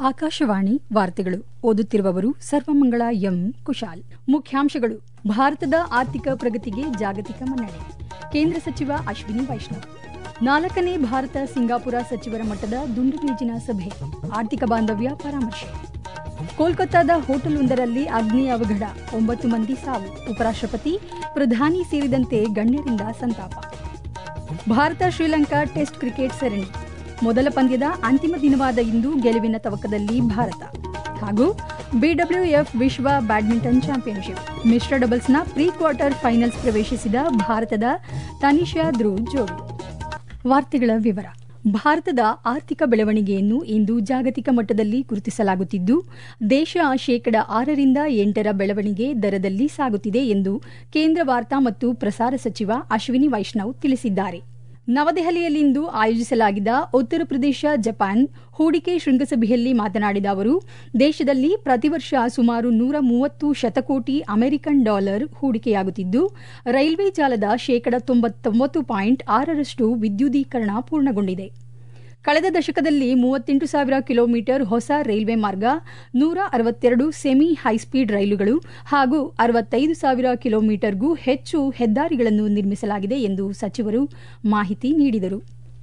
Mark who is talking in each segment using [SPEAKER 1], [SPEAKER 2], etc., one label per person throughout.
[SPEAKER 1] ಆಕಾಶವಾಣಿ ವಾರ್ತೆಗಳು ಓದುತ್ತಿರುವವರು ಸರ್ವಮಂಗಳ ಎಂ ಕುಶಾಲ್ ಮುಖ್ಯಾಂಶಗಳು ಭಾರತದ ಆರ್ಥಿಕ ಪ್ರಗತಿಗೆ ಜಾಗತಿಕ ಮನ್ನಣೆ ಕೇಂದ್ರ ಸಚಿವ ಅಶ್ವಿನಿ ವೈಷ್ಣವ್ ನಾಲ್ಕನೇ ಭಾರತ ಸಿಂಗಾಪುರ ಸಚಿವರ ಮಟ್ಟದ ದುಂಡು ಮೇಜಿನ ಸಭೆ ಆರ್ಥಿಕ ಬಾಂಧವ್ಯ ಪರಾಮರ್ಶೆ ಕೋಲ್ಕತ್ತಾದ ಹೋಟೆಲ್ವೊಂದರಲ್ಲಿ ಅಗ್ನಿ ಅವಘಡ ಒಂಬತ್ತು ಮಂದಿ ಸಾವು ಉಪರಾಷ್ಟಪತಿ ಪ್ರಧಾನಿ ಸೇರಿದಂತೆ ಗಣ್ಯರಿಂದ ಸಂತಾಪ ಭಾರತ ಶ್ರೀಲಂಕಾ ಟೆಸ್ಟ್ ಕ್ರಿಕೆಟ್ ಸರಣಿ ಮೊದಲ ಪಂದ್ಯದ ಅಂತಿಮ ದಿನವಾದ ಇಂದು ಗೆಲುವಿನ ತವಕದಲ್ಲಿ ಭಾರತ ಹಾಗೂ ಬಿಡಬ್ಲ್ಯೂಎಫ್ ವಿಶ್ವ ಬ್ಯಾಡ್ಮಿಂಟನ್ ಚಾಂಪಿಯನ್ಶಿಪ್ ಮಿಶ್ರ ಡಬಲ್ಸ್ನ ಪ್ರೀ ಕ್ವಾರ್ಟರ್ ಫೈನಲ್ಸ್ ಪ್ರವೇಶಿಸಿದ ಭಾರತದ ತನಿಷಾ ಧ್ರುವ್ ಜೋಡಿ ವಾರ್ತೆಗಳ ವಿವರ ಭಾರತದ ಆರ್ಥಿಕ ಬೆಳವಣಿಗೆಯನ್ನು ಇಂದು ಜಾಗತಿಕ ಮಟ್ಟದಲ್ಲಿ ಗುರುತಿಸಲಾಗುತ್ತಿದ್ದು ದೇಶ ಶೇಕಡ ಆರರಿಂದ ಎಂಟರ ಬೆಳವಣಿಗೆ ದರದಲ್ಲಿ ಸಾಗುತ್ತಿದೆ ಎಂದು ಕೇಂದ್ರ ವಾರ್ತಾ ಮತ್ತು ಪ್ರಸಾರ ಸಚಿವ ಅಶ್ವಿನಿ ವೈಷ್ಣವ್ ತಿಳಿಸಿದ್ದಾರೆ ನವದೆಹಲಿಯಲ್ಲಿಂದು ಆಯೋಜಿಸಲಾಗಿದ್ದ ಉತ್ತರ ಪ್ರದೇಶ ಜಪಾನ್ ಹೂಡಿಕೆ ಶೃಂಗಸಭೆಯಲ್ಲಿ ಮಾತನಾಡಿದ ಅವರು ದೇಶದಲ್ಲಿ ಪ್ರತಿ ವರ್ಷ ಸುಮಾರು ನೂರ ಮೂವತ್ತು ಶತಕೋಟಿ ಅಮೆರಿಕನ್ ಡಾಲರ್ ಹೂಡಿಕೆಯಾಗುತ್ತಿದ್ದು ರೈಲ್ವೆ ಜಾಲದ ಶೇಕಡ ತೊಂಬತ್ತೊಂಬತ್ತು ಪಾಯಿಂಟ್ ಆರರಷ್ಟು ವಿದ್ಯುದೀಕರಣ ಪೂರ್ಣಗೊಂಡಿದೆ ಕಳೆದ ದಶಕದಲ್ಲಿ ಮೂವತ್ತೆಂಟು ಸಾವಿರ ಕಿಲೋಮೀಟರ್ ಹೊಸ ರೈಲ್ವೆ ಮಾರ್ಗ ನೂರ ಅರವತ್ತೆರಡು ಸೆಮಿ ಹೈಸ್ಪೀಡ್ ರೈಲುಗಳು ಹಾಗೂ ಅರವತ್ತೈದು ಸಾವಿರ ಕಿಲೋಮೀಟರ್ಗೂ ಹೆಚ್ಚು ಹೆದ್ದಾರಿಗಳನ್ನು ನಿರ್ಮಿಸಲಾಗಿದೆ ಎಂದು ಸಚಿವರು ಮಾಹಿತಿ ನೀಡಿದರು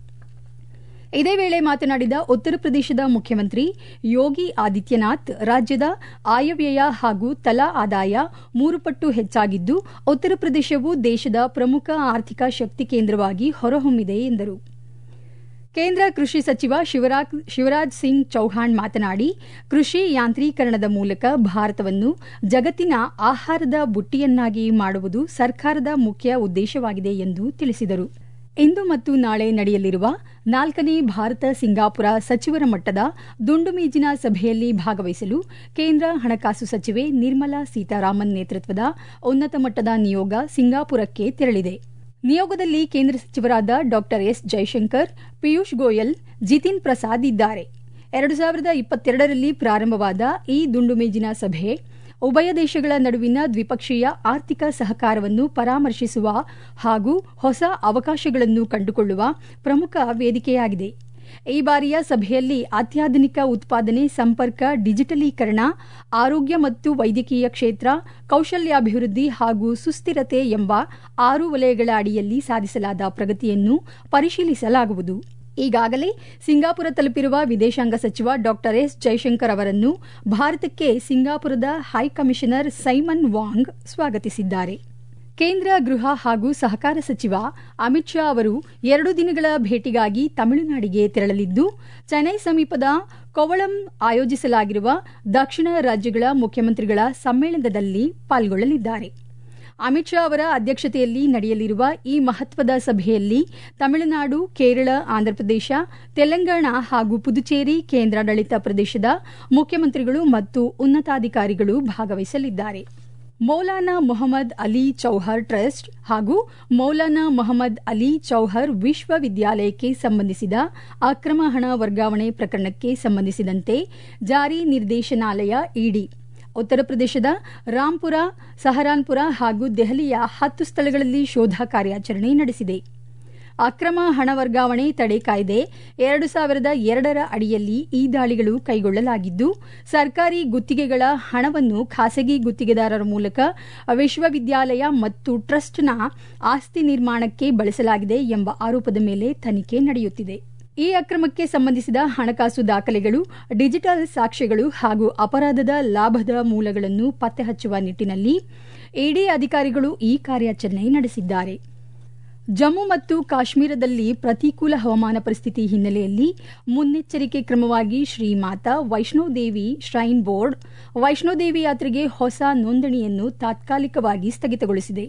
[SPEAKER 1] ಇದೇ ವೇಳೆ ಮಾತನಾಡಿದ ಉತ್ತರ ಪ್ರದೇಶದ ಮುಖ್ಯಮಂತ್ರಿ ಯೋಗಿ ಆದಿತ್ಯನಾಥ್ ರಾಜ್ಯದ ಆಯವ್ಯಯ ಹಾಗೂ ತಲಾ ಆದಾಯ ಮೂರು ಪಟ್ಟು ಹೆಚ್ಚಾಗಿದ್ದು ಉತ್ತರ ಪ್ರದೇಶವು ದೇಶದ ಪ್ರಮುಖ ಆರ್ಥಿಕ ಶಕ್ತಿ ಕೇಂದ್ರವಾಗಿ ಹೊರಹೊಮ್ಮಿದೆ ಎಂದರು ಕೇಂದ್ರ ಕೃಷಿ ಸಚಿವ ಶಿವರಾಜ್ ಸಿಂಗ್ ಚೌಹಾಣ್ ಮಾತನಾಡಿ ಕೃಷಿ ಯಾಂತ್ರೀಕರಣದ ಮೂಲಕ ಭಾರತವನ್ನು ಜಗತ್ತಿನ ಆಹಾರದ ಬುಟ್ಟಿಯನ್ನಾಗಿ ಮಾಡುವುದು ಸರ್ಕಾರದ ಮುಖ್ಯ ಉದ್ದೇಶವಾಗಿದೆ ಎಂದು ತಿಳಿಸಿದರು ಇಂದು ಮತ್ತು ನಾಳೆ ನಡೆಯಲಿರುವ ನಾಲ್ಕನೇ ಭಾರತ ಸಿಂಗಾಪುರ ಸಚಿವರ ಮಟ್ಟದ ದುಂಡು ಮೇಜಿನ ಸಭೆಯಲ್ಲಿ ಭಾಗವಹಿಸಲು ಕೇಂದ್ರ ಹಣಕಾಸು ಸಚಿವೆ ನಿರ್ಮಲಾ ಸೀತಾರಾಮನ್ ನೇತೃತ್ವದ ಉನ್ನತ ಮಟ್ಟದ ನಿಯೋಗ ಸಿಂಗಾಪುರಕ್ಕೆ ತೆರಳಿದೆ ನಿಯೋಗದಲ್ಲಿ ಕೇಂದ್ರ ಸಚಿವರಾದ ಡಾ ಎಸ್ ಜೈಶಂಕರ್ ಪಿಯೂಷ್ ಗೋಯಲ್ ಜಿತಿನ್ ಪ್ರಸಾದ್ ಇದ್ದಾರೆ ಎರಡು ಸಾವಿರದ ಇಪ್ಪತ್ತೆರಡರಲ್ಲಿ ಪ್ರಾರಂಭವಾದ ಈ ದುಂಡು ಮೇಜಿನ ಸಭೆ ಉಭಯ ದೇಶಗಳ ನಡುವಿನ ದ್ವಿಪಕ್ಷೀಯ ಆರ್ಥಿಕ ಸಹಕಾರವನ್ನು ಪರಾಮರ್ಶಿಸುವ ಹಾಗೂ ಹೊಸ ಅವಕಾಶಗಳನ್ನು ಕಂಡುಕೊಳ್ಳುವ ಪ್ರಮುಖ ವೇದಿಕೆಯಾಗಿದೆ ಈ ಬಾರಿಯ ಸಭೆಯಲ್ಲಿ ಅತ್ಯಾಧುನಿಕ ಉತ್ಪಾದನೆ ಸಂಪರ್ಕ ಡಿಜಿಟಲೀಕರಣ ಆರೋಗ್ಯ ಮತ್ತು ವೈದ್ಯಕೀಯ ಕ್ಷೇತ್ರ ಕೌಶಲ್ಯಾಭಿವೃದ್ಧಿ ಹಾಗೂ ಸುಸ್ಥಿರತೆ ಎಂಬ ಆರು ವಲಯಗಳ ಅಡಿಯಲ್ಲಿ ಸಾಧಿಸಲಾದ ಪ್ರಗತಿಯನ್ನು ಪರಿಶೀಲಿಸಲಾಗುವುದು ಈಗಾಗಲೇ ಸಿಂಗಾಪುರ ತಲುಪಿರುವ ವಿದೇಶಾಂಗ ಸಚಿವ ಡಾ ಎಸ್ ಜೈಶಂಕರ್ ಅವರನ್ನು ಭಾರತಕ್ಕೆ ಸಿಂಗಾಪುರದ ಹೈಕಮಿಷನರ್ ಸೈಮನ್ ವಾಂಗ್ ಸ್ವಾಗತಿಸಿದ್ದಾರೆ ಕೇಂದ್ರ ಗೃಹ ಹಾಗೂ ಸಹಕಾರ ಸಚಿವ ಅಮಿತ್ ಶಾ ಅವರು ಎರಡು ದಿನಗಳ ಭೇಟಿಗಾಗಿ ತಮಿಳುನಾಡಿಗೆ ತೆರಳಲಿದ್ದು ಚೆನ್ನೈ ಸಮೀಪದ ಕೊವಳಂ ಆಯೋಜಿಸಲಾಗಿರುವ ದಕ್ಷಿಣ ರಾಜ್ಯಗಳ ಮುಖ್ಯಮಂತ್ರಿಗಳ ಸಮ್ಮೇಳನದಲ್ಲಿ ಪಾಲ್ಗೊಳ್ಳಲಿದ್ದಾರೆ ಅಮಿತ್ ಶಾ ಅವರ ಅಧ್ಯಕ್ಷತೆಯಲ್ಲಿ ನಡೆಯಲಿರುವ ಈ ಮಹತ್ವದ ಸಭೆಯಲ್ಲಿ ತಮಿಳುನಾಡು ಕೇರಳ ಆಂಧ್ರಪ್ರದೇಶ ತೆಲಂಗಾಣ ಹಾಗೂ ಪುದುಚೇರಿ ಕೇಂದ್ರಾಡಳಿತ ಪ್ರದೇಶದ ಮುಖ್ಯಮಂತ್ರಿಗಳು ಮತ್ತು ಉನ್ನತಾಧಿಕಾರಿಗಳು ಭಾಗವಹಿಸಲಿದ್ದಾರೆ ಮೌಲಾನಾ ಮೊಹಮ್ಮದ್ ಅಲಿ ಚೌಹರ್ ಟ್ರಸ್ಟ್ ಹಾಗೂ ಮೌಲಾನಾ ಮೊಹಮ್ಮದ್ ಅಲಿ ಚೌಹರ್ ವಿಶ್ವವಿದ್ಯಾಲಯಕ್ಕೆ ಸಂಬಂಧಿಸಿದ ಅಕ್ರಮ ಹಣ ವರ್ಗಾವಣೆ ಪ್ರಕರಣಕ್ಕೆ ಸಂಬಂಧಿಸಿದಂತೆ ಜಾರಿ ನಿರ್ದೇಶನಾಲಯ ಇಡಿ ಉತ್ತರ ಪ್ರದೇಶದ ರಾಂಪುರ ಸಹರಾನ್ಪುರ ಹಾಗೂ ದೆಹಲಿಯ ಹತ್ತು ಸ್ಥಳಗಳಲ್ಲಿ ಶೋಧ ಕಾರ್ಯಾಚರಣೆ ನಡೆಸಿದೆ ಅಕ್ರಮ ಹಣ ವರ್ಗಾವಣೆ ತಡೆ ಕಾಯ್ದೆ ಎರಡು ಸಾವಿರದ ಎರಡರ ಅಡಿಯಲ್ಲಿ ಈ ದಾಳಿಗಳು ಕೈಗೊಳ್ಳಲಾಗಿದ್ದು ಸರ್ಕಾರಿ ಗುತ್ತಿಗೆಗಳ ಹಣವನ್ನು ಖಾಸಗಿ ಗುತ್ತಿಗೆದಾರರ ಮೂಲಕ ವಿಶ್ವವಿದ್ಯಾಲಯ ಮತ್ತು ಟ್ರಸ್ಟ್ನ ಆಸ್ತಿ ನಿರ್ಮಾಣಕ್ಕೆ ಬಳಸಲಾಗಿದೆ ಎಂಬ ಆರೋಪದ ಮೇಲೆ ತನಿಖೆ ನಡೆಯುತ್ತಿದೆ ಈ ಅಕ್ರಮಕ್ಕೆ ಸಂಬಂಧಿಸಿದ ಹಣಕಾಸು ದಾಖಲೆಗಳು ಡಿಜಿಟಲ್ ಸಾಕ್ಷ್ಯಗಳು ಹಾಗೂ ಅಪರಾಧದ ಲಾಭದ ಮೂಲಗಳನ್ನು ಪತ್ತೆ ಹಚ್ಚುವ ನಿಟ್ಟಿನಲ್ಲಿ ಇಡಿ ಅಧಿಕಾರಿಗಳು ಈ ಕಾರ್ಯಾಚರಣೆ ನಡೆಸಿದ್ದಾರೆ ಜಮ್ಮು ಮತ್ತು ಕಾಶ್ಮೀರದಲ್ಲಿ ಪ್ರತಿಕೂಲ ಹವಾಮಾನ ಪರಿಸ್ಥಿತಿ ಹಿನ್ನೆಲೆಯಲ್ಲಿ ಮುನ್ನೆಚ್ಚರಿಕೆ ಕ್ರಮವಾಗಿ ಶ್ರೀ ಮಾತಾ ವೈಷ್ಣೋದೇವಿ ಶ್ರೈನ್ ಬೋರ್ಡ್ ವೈಷ್ಣೋದೇವಿ ಯಾತ್ರೆಗೆ ಹೊಸ ನೋಂದಣಿಯನ್ನು ತಾತ್ಕಾಲಿಕವಾಗಿ ಸ್ಥಗಿತಗೊಳಿಸಿದೆ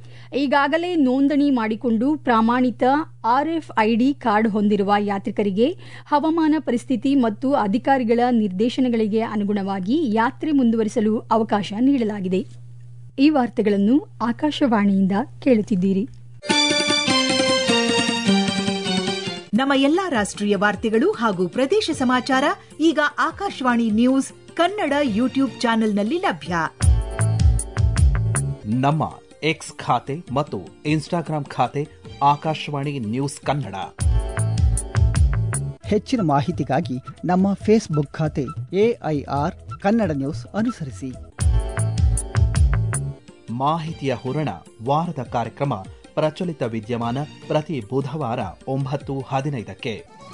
[SPEAKER 1] ಈಗಾಗಲೇ ನೋಂದಣಿ ಮಾಡಿಕೊಂಡು ಪ್ರಾಮಾಣಿತ ಆರ್ಎಫ್ಐಡಿ ಕಾರ್ಡ್ ಹೊಂದಿರುವ ಯಾತ್ರಿಕರಿಗೆ ಹವಾಮಾನ ಪರಿಸ್ಥಿತಿ ಮತ್ತು ಅಧಿಕಾರಿಗಳ ನಿರ್ದೇಶನಗಳಿಗೆ ಅನುಗುಣವಾಗಿ ಯಾತ್ರೆ ಮುಂದುವರಿಸಲು ಅವಕಾಶ ನೀಡಲಾಗಿದೆ ಈ ವಾರ್ತೆಗಳನ್ನು ಆಕಾಶವಾಣಿಯಿಂದ ಕೇಳುತ್ತಿದ್ದೀರಿ
[SPEAKER 2] ನಮ್ಮ ಎಲ್ಲಾ ರಾಷ್ಟ್ರೀಯ ವಾರ್ತೆಗಳು ಹಾಗೂ ಪ್ರದೇಶ ಸಮಾಚಾರ ಈಗ ಆಕಾಶವಾಣಿ ನ್ಯೂಸ್ ಕನ್ನಡ ಯೂಟ್ಯೂಬ್ ಚಾನೆಲ್ನಲ್ಲಿ ಲಭ್ಯ
[SPEAKER 3] ನಮ್ಮ ಎಕ್ಸ್ ಖಾತೆ ಮತ್ತು ಇನ್ಸ್ಟಾಗ್ರಾಂ ಖಾತೆ ಆಕಾಶವಾಣಿ ನ್ಯೂಸ್ ಕನ್ನಡ
[SPEAKER 4] ಹೆಚ್ಚಿನ ಮಾಹಿತಿಗಾಗಿ ನಮ್ಮ ಫೇಸ್ಬುಕ್ ಖಾತೆ ಎಐಆರ್ ಕನ್ನಡ ನ್ಯೂಸ್ ಅನುಸರಿಸಿ
[SPEAKER 3] ಮಾಹಿತಿಯ ಹೂರಣ ವಾರದ ಕಾರ್ಯಕ್ರಮ ಪ್ರಚಲಿತ ವಿದ್ಯಮಾನ ಪ್ರತಿ ಬುಧವಾರ ಒಂಬತ್ತು ಹದಿನೈದಕ್ಕೆ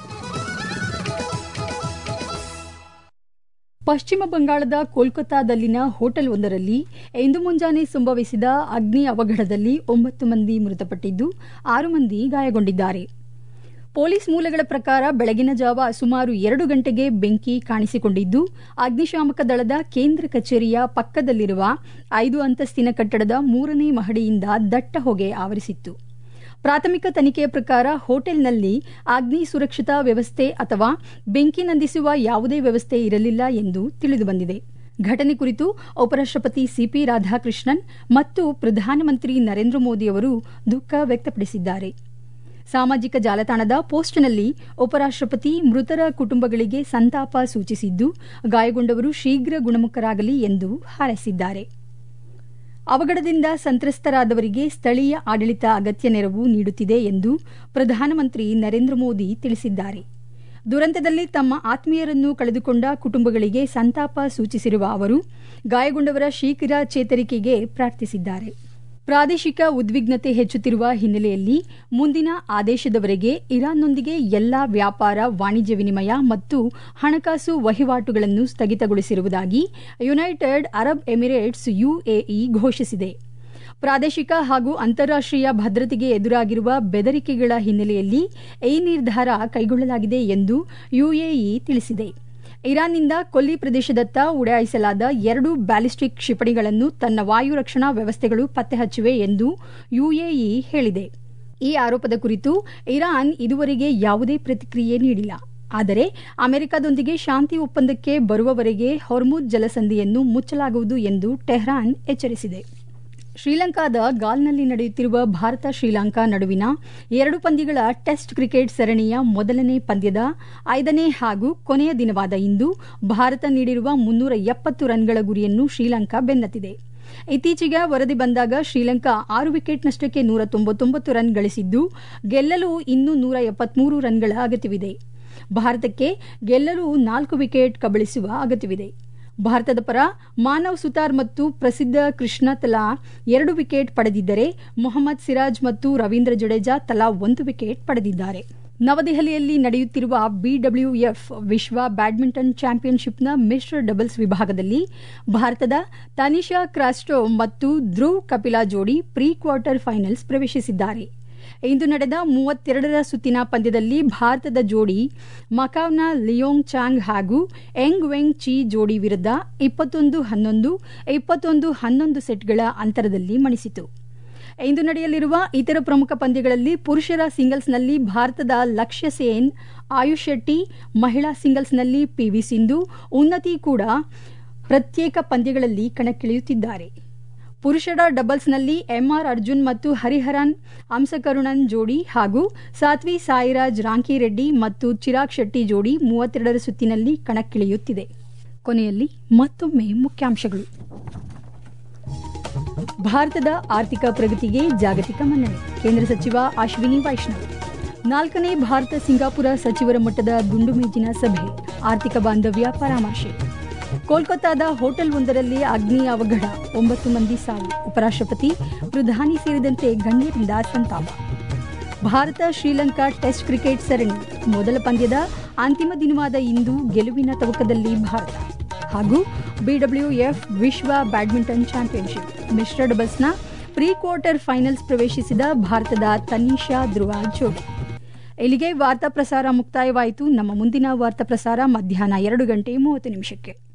[SPEAKER 1] ಪಶ್ಚಿಮ ಬಂಗಾಳದ ಕೋಲ್ಕತ್ತಾದಲ್ಲಿನ ಹೋಟೆಲ್ ಒಂದರಲ್ಲಿ ಇಂದು ಮುಂಜಾನೆ ಸಂಭವಿಸಿದ ಅಗ್ನಿ ಅವಘಡದಲ್ಲಿ ಒಂಬತ್ತು ಮಂದಿ ಮೃತಪಟ್ಟಿದ್ದು ಆರು ಮಂದಿ ಗಾಯಗೊಂಡಿದ್ದಾರೆ ಪೊಲೀಸ್ ಮೂಲಗಳ ಪ್ರಕಾರ ಬೆಳಗಿನ ಜಾವ ಸುಮಾರು ಎರಡು ಗಂಟೆಗೆ ಬೆಂಕಿ ಕಾಣಿಸಿಕೊಂಡಿದ್ದು ಅಗ್ನಿಶಾಮಕ ದಳದ ಕೇಂದ್ರ ಕಚೇರಿಯ ಪಕ್ಕದಲ್ಲಿರುವ ಐದು ಅಂತಸ್ತಿನ ಕಟ್ಟಡದ ಮೂರನೇ ಮಹಡಿಯಿಂದ ದಟ್ಟ ಹೊಗೆ ಆವರಿಸಿತ್ತು ಪ್ರಾಥಮಿಕ ತನಿಖೆಯ ಪ್ರಕಾರ ಹೋಟೆಲ್ನಲ್ಲಿ ಅಗ್ನಿ ಸುರಕ್ಷತಾ ವ್ಯವಸ್ಥೆ ಅಥವಾ ಬೆಂಕಿ ನಂದಿಸುವ ಯಾವುದೇ ವ್ಯವಸ್ಥೆ ಇರಲಿಲ್ಲ ಎಂದು ತಿಳಿದುಬಂದಿದೆ ಘಟನೆ ಕುರಿತು ಉಪರಾಷ್ಟಪತಿ ಸಿಪಿ ರಾಧಾಕೃಷ್ಣನ್ ಮತ್ತು ಪ್ರಧಾನಮಂತ್ರಿ ನರೇಂದ್ರ ಮೋದಿ ಅವರು ದುಃಖ ವ್ಯಕ್ತಪಡಿಸಿದ್ದಾರೆ ಸಾಮಾಜಿಕ ಜಾಲತಾಣದ ಪೋಸ್ಟ್ನಲ್ಲಿ ಉಪರಾಷ್ಟಪತಿ ಮೃತರ ಕುಟುಂಬಗಳಿಗೆ ಸಂತಾಪ ಸೂಚಿಸಿದ್ದು ಗಾಯಗೊಂಡವರು ಶೀಘ್ರ ಗುಣಮುಖರಾಗಲಿ ಎಂದು ಹಾರೈಸಿದ್ದಾರೆ ಅವಘಡದಿಂದ ಸಂತ್ರಸ್ತರಾದವರಿಗೆ ಸ್ಥಳೀಯ ಆಡಳಿತ ಅಗತ್ಯ ನೆರವು ನೀಡುತ್ತಿದೆ ಎಂದು ಪ್ರಧಾನಮಂತ್ರಿ ನರೇಂದ್ರ ಮೋದಿ ತಿಳಿಸಿದ್ದಾರೆ ದುರಂತದಲ್ಲಿ ತಮ್ಮ ಆತ್ಮೀಯರನ್ನು ಕಳೆದುಕೊಂಡ ಕುಟುಂಬಗಳಿಗೆ ಸಂತಾಪ ಸೂಚಿಸಿರುವ ಅವರು ಗಾಯಗೊಂಡವರ ಶೀಘ್ರ ಚೇತರಿಕೆಗೆ ಪ್ರಾರ್ಥಿಸಿದ್ದಾರೆ ಪ್ರಾದೇಶಿಕ ಉದ್ವಿಗ್ನತೆ ಹೆಚ್ಚುತ್ತಿರುವ ಹಿನ್ನೆಲೆಯಲ್ಲಿ ಮುಂದಿನ ಆದೇಶದವರೆಗೆ ಇರಾನ್ನೊಂದಿಗೆ ಎಲ್ಲಾ ವ್ಯಾಪಾರ ವಾಣಿಜ್ಯ ವಿನಿಮಯ ಮತ್ತು ಹಣಕಾಸು ವಹಿವಾಟುಗಳನ್ನು ಸ್ಥಗಿತಗೊಳಿಸಿರುವುದಾಗಿ ಯುನೈಟೆಡ್ ಅರಬ್ ಎಮಿರೇಟ್ಸ್ ಯುಎಇ ಘೋಷಿಸಿದೆ ಪ್ರಾದೇಶಿಕ ಹಾಗೂ ಅಂತಾರಾಷ್ಟೀಯ ಭದ್ರತೆಗೆ ಎದುರಾಗಿರುವ ಬೆದರಿಕೆಗಳ ಹಿನ್ನೆಲೆಯಲ್ಲಿ ಈ ನಿರ್ಧಾರ ಕೈಗೊಳ್ಳಲಾಗಿದೆ ಎಂದು ಯುಎಇ ತಿಳಿಸಿದೆ ಇರಾನ್ನಿಂದ ಕೊಲ್ಲಿ ಪ್ರದೇಶದತ್ತ ಉಡಾಯಿಸಲಾದ ಎರಡು ಬ್ಯಾಲಿಸ್ಟಿಕ್ ಕ್ಷಿಪಣಿಗಳನ್ನು ತನ್ನ ವಾಯು ರಕ್ಷಣಾ ವ್ಯವಸ್ಥೆಗಳು ಪತ್ತೆ ಹಚ್ಚಿವೆ ಎಂದು ಯುಎಇ ಹೇಳಿದೆ ಈ ಆರೋಪದ ಕುರಿತು ಇರಾನ್ ಇದುವರೆಗೆ ಯಾವುದೇ ಪ್ರತಿಕ್ರಿಯೆ ನೀಡಿಲ್ಲ ಆದರೆ ಅಮೆರಿಕದೊಂದಿಗೆ ಶಾಂತಿ ಒಪ್ಪಂದಕ್ಕೆ ಬರುವವರೆಗೆ ಹೊರ್ಮುಜ್ ಜಲಸಂಧಿಯನ್ನು ಮುಚ್ಚಲಾಗುವುದು ಎಂದು ಟೆಹ್ರಾನ್ ಎಚ್ಚರಿಸಿದೆ ಶ್ರೀಲಂಕಾದ ಗಾಲ್ನಲ್ಲಿ ನಡೆಯುತ್ತಿರುವ ಭಾರತ ಶ್ರೀಲಂಕಾ ನಡುವಿನ ಎರಡು ಪಂದ್ಯಗಳ ಟೆಸ್ಟ್ ಕ್ರಿಕೆಟ್ ಸರಣಿಯ ಮೊದಲನೇ ಪಂದ್ಯದ ಐದನೇ ಹಾಗೂ ಕೊನೆಯ ದಿನವಾದ ಇಂದು ಭಾರತ ನೀಡಿರುವ ಮುನ್ನೂರ ಎಪ್ಪತ್ತು ರನ್ಗಳ ಗುರಿಯನ್ನು ಶ್ರೀಲಂಕಾ ಬೆನ್ನತ್ತಿದೆ ಇತ್ತೀಚೆಗೆ ವರದಿ ಬಂದಾಗ ಶ್ರೀಲಂಕಾ ಆರು ವಿಕೆಟ್ನಷ್ಟಕ್ಕೆ ನೂರ ತೊಂಬತ್ತೊಂಬತ್ತು ರನ್ ಗಳಿಸಿದ್ದು ಗೆಲ್ಲಲು ಇನ್ನೂ ನೂರ ಎಪ್ಪತ್ಮೂರು ರನ್ಗಳ ಅಗತ್ಯವಿದೆ ಭಾರತಕ್ಕೆ ಗೆಲ್ಲಲು ನಾಲ್ಕು ವಿಕೆಟ್ ಕಬಳಿಸುವ ಅಗತ್ಯವಿದೆ ಭಾರತದ ಪರ ಮಾನವ್ ಸುತಾರ್ ಮತ್ತು ಪ್ರಸಿದ್ಧ ಕೃಷ್ಣ ತಲಾ ಎರಡು ವಿಕೆಟ್ ಪಡೆದಿದ್ದರೆ ಮೊಹಮ್ಮದ್ ಸಿರಾಜ್ ಮತ್ತು ರವೀಂದ್ರ ಜಡೇಜಾ ತಲಾ ಒಂದು ವಿಕೆಟ್ ಪಡೆದಿದ್ದಾರೆ ನವದೆಹಲಿಯಲ್ಲಿ ನಡೆಯುತ್ತಿರುವ ಬಿಡಬ್ಲ್ಯೂಎಫ್ ವಿಶ್ವ ಬ್ಯಾಡ್ಮಿಂಟನ್ ಚಾಂಪಿಯನ್ಶಿಪ್ನ ಮಿಶ್ರ ಡಬಲ್ಸ್ ವಿಭಾಗದಲ್ಲಿ ಭಾರತದ ತನಿಷಾ ಕ್ರಾಸ್ಟೋ ಮತ್ತು ಧ್ರುವ್ ಕಪಿಲಾ ಜೋಡಿ ಪ್ರೀ ಕ್ವಾರ್ಟರ್ ಫೈನಲ್ಸ್ ಪ್ರವೇಶಿಸಿದ್ದಾರೆ ಇಂದು ನಡೆದ ಮೂವತ್ತೆರಡರ ಸುತ್ತಿನ ಪಂದ್ಯದಲ್ಲಿ ಭಾರತದ ಜೋಡಿ ಮಕಾವ್ನ ಲಿಯೋಂಗ್ ಚಾಂಗ್ ಹಾಗೂ ಎಂಗ್ ವೆಂಗ್ ಚಿ ಜೋಡಿ ವಿರುದ್ಧ ಇಪ್ಪತ್ತೊಂದು ಹನ್ನೊಂದು ಇಪ್ಪತ್ತೊಂದು ಹನ್ನೊಂದು ಸೆಟ್ಗಳ ಅಂತರದಲ್ಲಿ ಮಣಿಸಿತು ಇಂದು ನಡೆಯಲಿರುವ ಇತರ ಪ್ರಮುಖ ಪಂದ್ಯಗಳಲ್ಲಿ ಪುರುಷರ ಸಿಂಗಲ್ಸ್ನಲ್ಲಿ ಭಾರತದ ಲಕ್ಷ್ಯ ಸೇನ್ ಆಯುಷ್ ಶೆಟ್ಟಿ ಮಹಿಳಾ ಸಿಂಗಲ್ಸ್ನಲ್ಲಿ ಪಿವಿ ಸಿಂಧು ಉನ್ನತಿ ಕೂಡ ಪ್ರತ್ಯೇಕ ಪಂದ್ಯಗಳಲ್ಲಿ ಕಣಕ್ಕಿಳಿಯುತ್ತಿದ್ದಾರೆ ಪುರುಷರ ಡಬಲ್ಸ್ನಲ್ಲಿ ಎಂಆರ್ ಅರ್ಜುನ್ ಮತ್ತು ಹರಿಹರನ್ ಅಂಸಕರುಣನ್ ಜೋಡಿ ಹಾಗೂ ಸಾತ್ವಿ ಸಾಯಿರಾಜ್ ರಾಂಕಿರೆಡ್ಡಿ ಮತ್ತು ಚಿರಾಗ್ ಶೆಟ್ಟಿ ಜೋಡಿ ಮೂವತ್ತೆರಡರ ಸುತ್ತಿನಲ್ಲಿ ಕಣಕ್ಕಿಳಿಯುತ್ತಿದೆ ಕೊನೆಯಲ್ಲಿ ಮತ್ತೊಮ್ಮೆ ಮುಖ್ಯಾಂಶಗಳು ಭಾರತದ ಆರ್ಥಿಕ ಪ್ರಗತಿಗೆ ಜಾಗತಿಕ ಮನ್ನಣೆ ಕೇಂದ್ರ ಸಚಿವ ಅಶ್ವಿನಿ ವೈಷ್ಣವ್ ನಾಲ್ಕನೇ ಭಾರತ ಸಿಂಗಾಪುರ ಸಚಿವರ ಮಟ್ಟದ ದುಂಡು ಮೇಜಿನ ಸಭೆ ಆರ್ಥಿಕ ಬಾಂಧವ್ಯ ಪರಾಮರ್ಶೆ ಕೋಲ್ಕತ್ತಾದ ಹೋಟೆಲ್ ಒಂದರಲ್ಲಿ ಅಗ್ನಿ ಅವಘಡ ಒಂಬತ್ತು ಮಂದಿ ಸಾವು ಉಪರಾಷ್ಟಪತಿ ಪ್ರಧಾನಿ ಸೇರಿದಂತೆ ಗಣ್ಯರಿಂದ ಸಂತಾಪ ಭಾರತ ಶ್ರೀಲಂಕಾ ಟೆಸ್ಟ್ ಕ್ರಿಕೆಟ್ ಸರಣಿ ಮೊದಲ ಪಂದ್ಯದ ಅಂತಿಮ ದಿನವಾದ ಇಂದು ಗೆಲುವಿನ ತವಕದಲ್ಲಿ ಭಾರತ ಹಾಗೂ ಬಿಡಬ್ಲ್ಯೂಎಫ್ ವಿಶ್ವ ಬ್ಯಾಡ್ಮಿಂಟನ್ ಚಾಂಪಿಯನ್ಶಿಪ್ ಮಿಶ್ರ ಡಬಲ್ಸ್ನ ಪ್ರೀ ಕ್ವಾರ್ಟರ್ ಫೈನಲ್ಸ್ ಪ್ರವೇಶಿಸಿದ ಭಾರತದ ತನಿಷಾ ಧ್ರುವ ಜೋಡಿ ಇಲ್ಲಿಗೆ ವಾರ್ತಾ ಪ್ರಸಾರ ಮುಕ್ತಾಯವಾಯಿತು ನಮ್ಮ ಮುಂದಿನ ವಾರ್ತಾ ಪ್ರಸಾರ ಮಧ್ಯಾಹ್ನ ಎರಡು ಗಂಟೆ ಮೂವತ್ತು ನಿಮಿಷಕ್ಕೆ